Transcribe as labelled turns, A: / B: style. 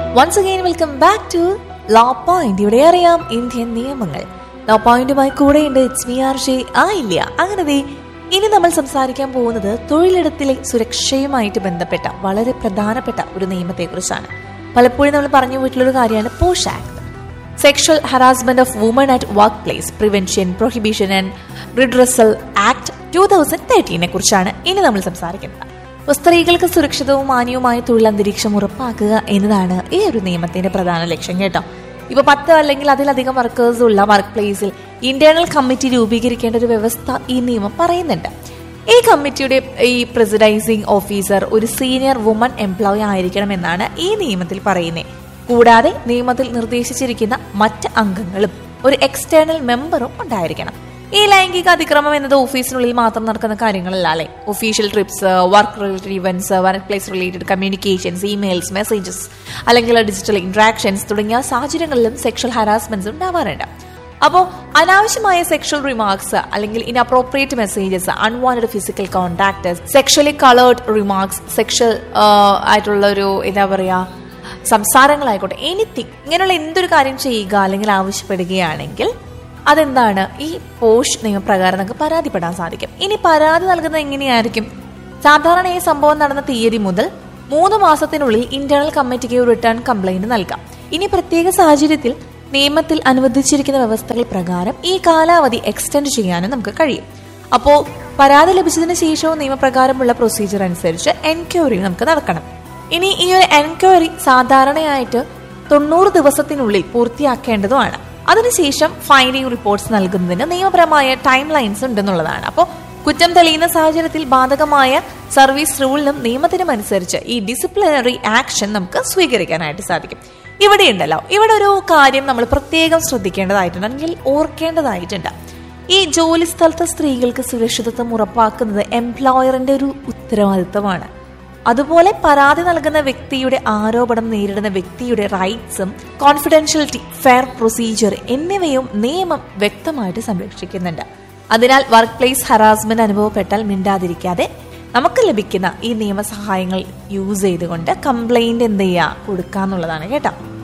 A: once again welcome back to law point ഇവിടെ അറിയാം Indian നിയമങ്ങൾ ലോ പോയിന്റുമായി കൂടെയുണ്ട് ഇറ്റ്സ് മി ആർ ജെ ആ ഇല്ല അങ്ങനെ ദേ ഇനി നമ്മൾ സംസാരിക്കാൻ പോകുന്നത് തൊഴിലിടത്തിലെ സുരക്ഷയുമായിട്ട് ബന്ധപ്പെട്ട വളരെ പ്രധാനപ്പെട്ട ഒരു നിയമത്തെക്കുറിച്ചാണ് പലപ്പോഴും നമ്മൾ പറഞ്ഞു പോയിട്ടുള്ളൊരു കാര്യമാണ് POSH act sexual harassment of woman at workplace prevention prohibition and redressal act two thousand തേർട്ടീനെ കുറിച്ചാണ് ഇനി നമ്മൾ സംസാരിക്കുന്നത് അപ്പോൾ സ്ത്രീകൾക്ക് സുരക്ഷിതവും മാന്യവുമായ തൊഴിലന്തരീക്ഷം ഉറപ്പാക്കുക എന്നതാണ് ഈ ഒരു നിയമത്തിന്റെ പ്രധാന ലക്ഷ്യം കേട്ടോ ഇപ്പൊ പത്ത് അല്ലെങ്കിൽ അതിലധികം വർക്കേഴ്സ് ഉള്ള വർക്ക് പ്ലേസിൽ ഇന്റേണൽ കമ്മിറ്റി രൂപീകരിക്കേണ്ട ഒരു വ്യവസ്ഥ ഈ നിയമം പറയുന്നുണ്ട് ഈ കമ്മിറ്റിയുടെ ഈ പ്രസിഡൈസിംഗ് ഓഫീസർ ഒരു സീനിയർ വുമൺ എംപ്ലോയി ആയിരിക്കണമെന്നാണ് ഈ നിയമത്തിൽ പറയുന്നത് കൂടാതെ നിയമത്തിൽ നിർദ്ദേശിച്ചിരിക്കുന്ന മറ്റ് അംഗങ്ങളും ഒരു എക്സ്റ്റേണൽ മെമ്പറും ഉണ്ടായിരിക്കണം ഈ ലൈംഗിക അതിക്രമം എന്നത് ഓഫീസിനുള്ളിൽ മാത്രം നടക്കുന്ന കാര്യങ്ങളല്ല അല്ലെ official trips work related events workplace related communications emails messages അല്ലെങ്കിൽ ഡിജിറ്റൽ ഇന്ററാക്ഷൻസ് തുടങ്ങിയ സാഹചര്യങ്ങളിലും സെക്ഷൽ ഹറാസ്മെന്റ്സ് ഉണ്ടാവാറുണ്ട് അപ്പോൾ അനാവശ്യമായ സെക്ഷൽ റിമാർക്സ് അല്ലെങ്കിൽ inappropriate messages unwanted physical contact sexually coloured remarks sexual ആയിട്ടുള്ള ഒരു എന്താ പറയാ സംസാരങ്ങളായിക്കോട്ടെ എനിത്തിങ് ഇങ്ങനെയുള്ള എന്തൊരു കാര്യം ചെയ്യുക അല്ലെങ്കിൽ ആവശ്യപ്പെടുകയാണെങ്കിൽ അതെന്താണ് ഈ പോഷ് നിയമപ്രകാരം നമുക്ക് പരാതിപ്പെടാൻ സാധിക്കും ഇനി പരാതി നൽകുന്നത് എങ്ങനെയായിരിക്കും സാധാരണ ഈ സംഭവം നടന്ന തീയതി മുതൽ മൂന്ന് മാസത്തിനുള്ളിൽ ഇന്റേണൽ കമ്മിറ്റിക്ക് ഒരു റിട്ടേൺ കംപ്ലൈന്റ് നൽകാം ഇനി പ്രത്യേക സാഹചര്യത്തിൽ നിയമത്തിൽ അനുവദിച്ചിരിക്കുന്ന വ്യവസ്ഥകൾ പ്രകാരം ഈ കാലാവധി എക്സ്റ്റെൻഡ് ചെയ്യാനും നമുക്ക് കഴിയും അപ്പോൾ പരാതി ലഭിച്ചതിന് ശേഷവും നിയമപ്രകാരമുള്ള പ്രൊസീജിയർ അനുസരിച്ച് എൻക്വയറി നമുക്ക് നടക്കണം ഇനി ഈ ഒരു എൻക്വയറി സാധാരണയായിട്ട് തൊണ്ണൂറ് ദിവസത്തിനുള്ളിൽ പൂർത്തിയാക്കേണ്ടതുമാണ് അതിനുശേഷം ഫൈൻഡിംഗ് റിപ്പോർട്ട്സ് നൽകുന്നതിന് നിയമപരമായ ടൈം ലൈൻസ് ഉണ്ടെന്നുള്ളതാണ് അപ്പോൾ കുറ്റം തെളിയുന്ന സാഹചര്യത്തിൽ ബാധകമായ സർവീസ് റൂളിനും നിയമത്തിനും അനുസരിച്ച് ഈ ഡിസിപ്ലിനറി ആക്ഷൻ നമുക്ക് സ്വീകരിക്കാനായിട്ട് സാധിക്കും ഇവിടെ ഉണ്ടല്ലോ ഇവിടെ ഒരു കാര്യം നമ്മൾ പ്രത്യേകം ശ്രദ്ധിക്കേണ്ടതായിട്ടുണ്ട് അല്ലെങ്കിൽ ഓർക്കേണ്ടതായിട്ടുണ്ട് ഈ ജോലി സ്ഥലത്തെ സ്ത്രീകൾക്ക് സുരക്ഷിതത്വം ഉറപ്പാക്കുന്നത് എംപ്ലോയറിന്റെ ഒരു ഉത്തരവാദിത്തമാണ് അതുപോലെ പരാതി നൽകുന്ന വ്യക്തിയുടെ ആരോപണം നേരിടുന്ന വ്യക്തിയുടെ റൈറ്റ്സും കോൺഫിഡൻഷ്യലിറ്റി ഫെയർ പ്രൊസീജിയർ എന്നിവയും നിയമം വ്യക്തമായിട്ട് സംരക്ഷിക്കുന്നുണ്ട് അതിനാൽ വർക്ക് പ്ലേസ് ഹറാസ്മെന്റ് അനുഭവപ്പെട്ടാൽ മിണ്ടാതിരിക്കാതെ നമുക്ക് ലഭിക്കുന്ന ഈ നിയമസഹായങ്ങൾ യൂസ് ചെയ്തുകൊണ്ട് കംപ്ലൈന്റ് എന്ത് ചെയ്യുക കൊടുക്കാന്നുള്ളതാണ് കേട്ടോ